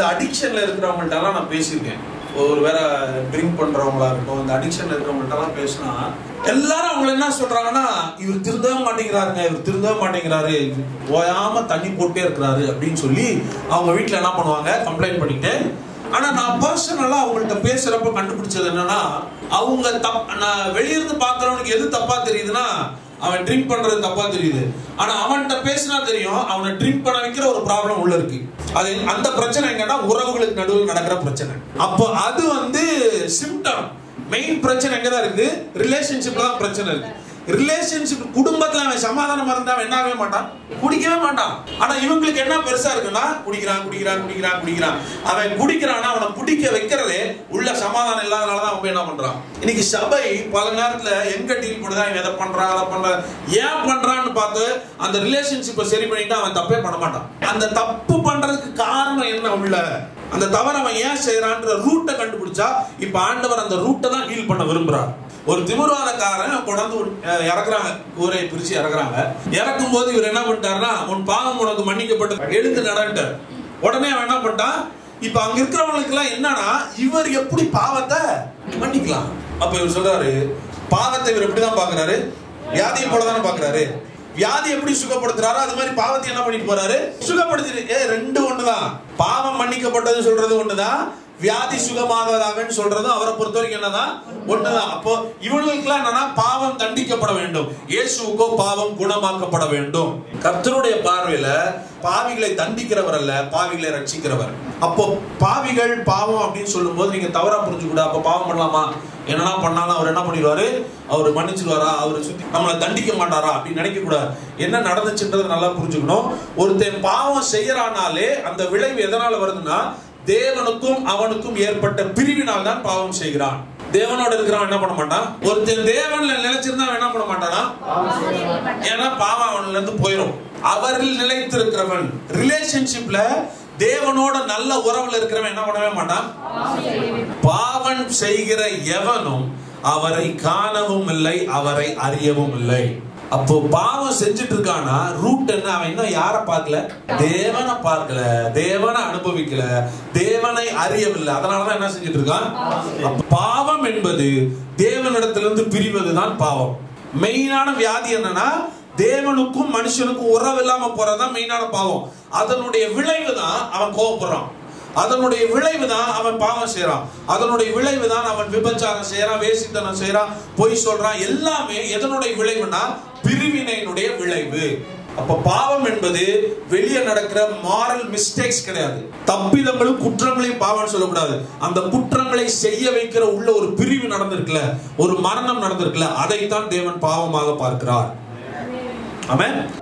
இந்த அடிக்ஷன்ல இருக்கிறவங்கள்ட்ட எல்லாம் நான் பேசியிருக்கேன் ஒரு வேற ட்ரிங்க் பண்றவங்களா இருக்கட்டும் இந்த அடிக்ஷன்ல இருக்கிறவங்கள்ட்ட எல்லாம் பேசினா எல்லாரும் அவங்க என்ன சொல்றாங்கன்னா இவர் திருந்தவே மாட்டேங்கிறாருங்க இவர் திருந்தவே மாட்டேங்கிறாரு ஓயாம தண்ணி போட்டே இருக்கிறாரு அப்படின்னு சொல்லி அவங்க வீட்டுல என்ன பண்ணுவாங்க கம்ப்ளைண்ட் பண்ணிட்டு ஆனா நான் பர்சனலா அவங்கள்ட்ட பேசுறப்ப கண்டுபிடிச்சது என்னன்னா அவங்க தப் நான் வெளியிருந்து பாக்குறவனுக்கு எது தப்பா தெரியுதுன்னா அவன் ட்ரிங்க் பண்றது தப்பா தெரியுது ஆனா அவன்கிட்ட பேசினா தெரியும் அவனை ட்ரிங்க் பண்ண வைக்கிற ஒரு ப்ராப்ளம் உள்ள இருக்கு அது அந்த பிரச்சனை எங்கன்னா உறவுகளுக்கு நடுவில் நடக்கிற பிரச்சனை அப்போ அது வந்து சிம்டம் மெயின் பிரச்சனை எங்கதான் இருக்கு ரிலேஷன்ஷிப்ல தான் பிரச்சனை இருக்கு ரிலேஷன்ஷிப் குடும்பத்துல அவன் சமாதானமா இருந்தா அவன் என்ன ஆகவே மாட்டான் குடிக்கவே மாட்டான் ஆனா இவங்களுக்கு என்ன பெருசா இருக்குன்னா குடிக்கிறான் குடிக்கிறான் குடிக்கிறான் குடிக்கிறான் அவன் குடிக்கிறான்னா அவனை குடிக்க வைக்கிறதே உள்ள சமாதானம் இல்லாதனாலதான் அவன் போய் என்ன பண்றான் இன்னைக்கு சபை பல நேரத்துல எங்க டீல் பண்ணுதா இவன் எதை பண்றான் அதை பண்றான் ஏன் பண்றான்னு பார்த்து அந்த ரிலேஷன்ஷிப்பை சரி பண்ணிட்டு அவன் தப்பே பண்ண மாட்டான் அந்த தப்பு பண்றதுக்கு காரணம் என்ன உள்ள அந்த தவறு அவன் ஏன் செய்யறான்ற ரூட்டை கண்டுபிடிச்சா இப்ப ஆண்டவர் அந்த ரூட்டை தான் ஹீல் பண்ண விரும்புறார் ஒரு திமிர்வாதக்காரன் கொண்டாந்து அஹ், இறக்குறாங்க ஊரை பிரிச்சு இறக்குறாங்க இறக்கும் போது இவர் என்ன பண்ணிட்டாருன்னா உன் பாவம் உனக்கு மன்னிக்கப்பட்டு எழுந்து நடன்ட்டார் உடனே அவன் என்ன பண்ணிட்டான் இப்ப அங்க இருக்கிறவங்களுக்கு எல்லாம் என்னன்னா இவர் எப்படி பாவத்தை மன்னிக்கலாம் அப்ப இவர் சொல்றாரு பாவத்தை இவர் எப்படிதான் பாக்குறாரு வியாதியை போல தானே பாக்குறாரு வியாதி எப்படி சுகப்படுத்துறாரோ அது மாதிரி பாவத்தை என்ன பண்ணிட்டு போறாரு சுகப்படுத்தி ஏ ரெண்டு ஒண்ணுதான் பாவம் மன்னிக்கப்பட்டது சொல்றது ஒண்ணுதான் வியாதி சுகமாகதாகன்னு சொல்றதும் அவரை பொறுத்த வரைக்கும் என்னதான் ஒண்ணுதான் அப்போ இவங்களுக்குலாம் என்னன்னா பாவம் தண்டிக்கப்பட வேண்டும் இயேசுக்கோ பாவம் குணமாக்கப்பட வேண்டும் கர்த்தருடைய பார்வையில பாவிகளை தண்டிக்கிறவர் அல்ல பாவிகளை ரட்சிக்கிறவர் அப்போ பாவிகள் பாவம் அப்படின்னு சொல்லும்போது நீங்க தவறா புரிஞ்சுக்கூட அப்ப பாவம் பண்ணலாமா என்னன்னா பண்ணாலும் அவர் என்ன பண்ணிடுவாரு அவர் மன்னிச்சிருவாரா அவர் சுத்தி நம்மளை தண்டிக்க மாட்டாரா அப்படின்னு நினைக்க கூடாது என்ன நடந்துச்சுன்றதை நல்லா புரிஞ்சுக்கணும் ஒருத்தன் பாவம் செய்யறானாலே அந்த விளைவு எதனால வருதுன்னா தேவனுக்கும் அவனுக்கும் ஏற்பட்ட பிரிவினால் தான் பாவம் செய்கிறான் தேவனோட இருக்கிறவன் என்ன பண்ண மாட்டான் ஒருத்தன் தேவன்ல நிலைச்சிருந்தா அவன் என்ன பண்ண மாட்டானா ஏன்னா பாவம் அவன்ல இருந்து போயிடும் அவரில் நிலைத்திருக்கிறவன் ரிலேஷன்ஷிப்ல தேவனோட நல்ல உறவுல இருக்கிறவன் என்ன பண்ணவே மாட்டான் பாவம் செய்கிற எவனும் அவரை காணவும் இல்லை அவரை அறியவும் இல்லை அப்போ பாவம் செஞ்சுட்டு இருக்கானா ரூட் என்ன அவன் இன்னும் யார பார்க்கல தேவனை பார்க்கல தேவனை அனுபவிக்கல தேவனை அறியவில்லை அதனாலதான் என்ன செஞ்சுட்டு இருக்கான் அப்ப பாவம் என்பது தேவனிடத்திலிருந்து பிரிவதுதான் பாவம் மெயினான வியாதி என்னன்னா தேவனுக்கும் மனுஷனுக்கும் உறவு இல்லாம போறதுதான் மெயினான பாவம் அதனுடைய விளைவு தான் அவன் கோவப்படுறான் அதனுடைய விளைவு தான் அவன் பாவம் செய்யறான் அதனுடைய விளைவு தான் அவன் விபச்சாரம் செய்யறான் வேசித்தனம் செய்யறான் பொய் சொல்றான் எல்லாமே எதனுடைய விளைவுனா பிரிவினையினுடைய விளைவு அப்ப பாவம் என்பது வெளியே நடக்கிற மாரல் மிஸ்டேக்ஸ் கிடையாது தப்பிதங்களும் குற்றங்களையும் பாவம் சொல்லக்கூடாது அந்த குற்றங்களை செய்ய வைக்கிற உள்ள ஒரு பிரிவு நடந்திருக்குல்ல ஒரு மரணம் நடந்திருக்குல்ல அதைத்தான் தேவன் பாவமாக பார்க்கிறார் ஆமென்